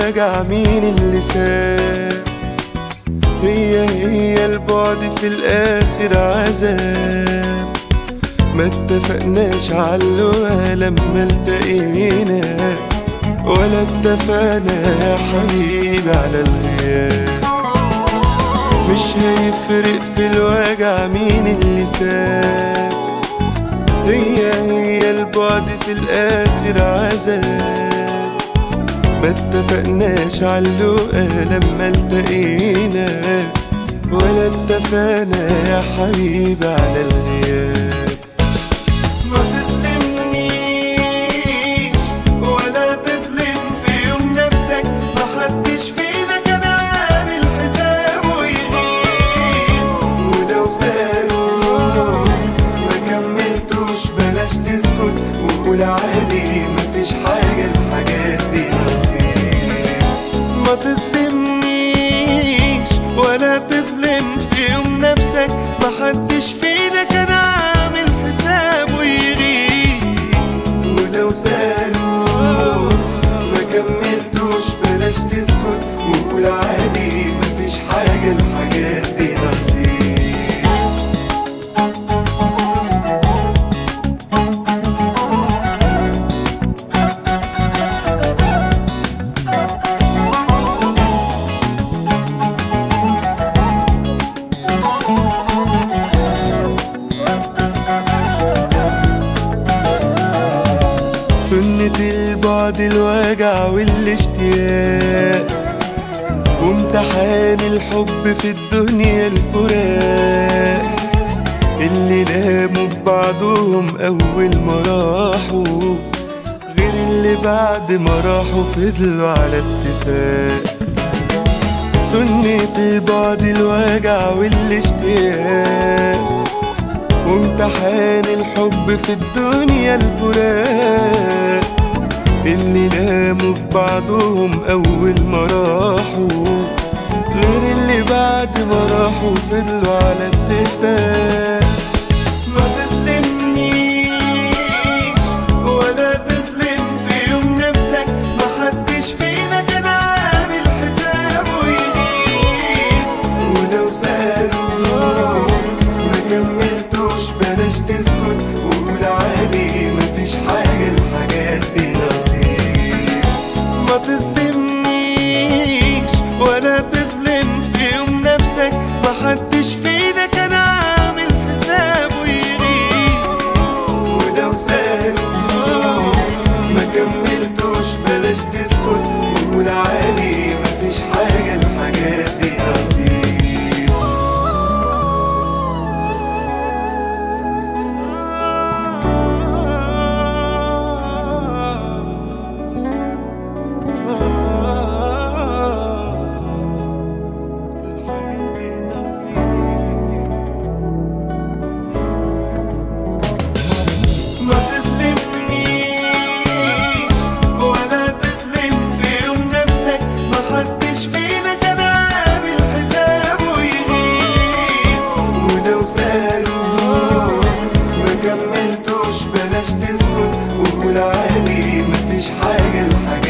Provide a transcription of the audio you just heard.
الوجع مين اللي ساب هي هي البعد في الآخر عذاب ما اتفقناش عاللقا لما التقينا ولا اتفقنا يا حبيبي على الغياب مش هيفرق في الوجع مين اللي ساب هي هي البعد في الآخر عذاب ما اتفقناش عاللقا لما التقينا ولا اتفقنا يا حبيبي على الغياب ما تظلمنيش ولا تظلم في يوم نفسك محدش فينا كان عامل حسابه يغيب ولو سألوك ما كملتوش بلاش تسكت وقول عادي مفيش حاجة الحاجات دي نصيب ما تظلمنيش ولا تظلم في يوم نفسك محدش فينا كان عامل حسابه يغيب ولو سألوك ما كملتوش بلاش تسكت وقول عادي مفيش حاجة الحاجات دي نصيب سنة البعد الوجع والاشتياق وامتحان الحب في الدنيا الفراق اللي ناموا في بعضهم أول ما راحوا غير اللي بعد ما راحوا فضلوا على اتفاق سنة البعد الوجع والاشتياق وامتحان الحب في الدنيا الفراق اللي ناموا في بعضهم أول ما راحوا غير اللي بعد ما راحوا فضلوا على اتفاق ما تظلمنيش ولا تظلم في يوم نفسك محدش فينا كان عامل حسابه يغيب ولو سألوك ما كملتوش بلاش تسكت وقول عادي مفيش حاجة الحاجات دي نصيب ما تظلمنيش ولا تظلم في يوم نفسك محدش فينا كان عامل حسابه يغيب ولو سألوك ما كملتوش بلاش تسكت وقول عادي مفيش حاجة الحاجات دي نصيب الحاجات دي نصيب ما تظلمنيش ولا تظلم في يوم نفسك محدش فينا كان عامل حسابه يغيب ولو سألوك ما كملتوش بلاش تسكت وقول عادي مفيش حاجة الحاجة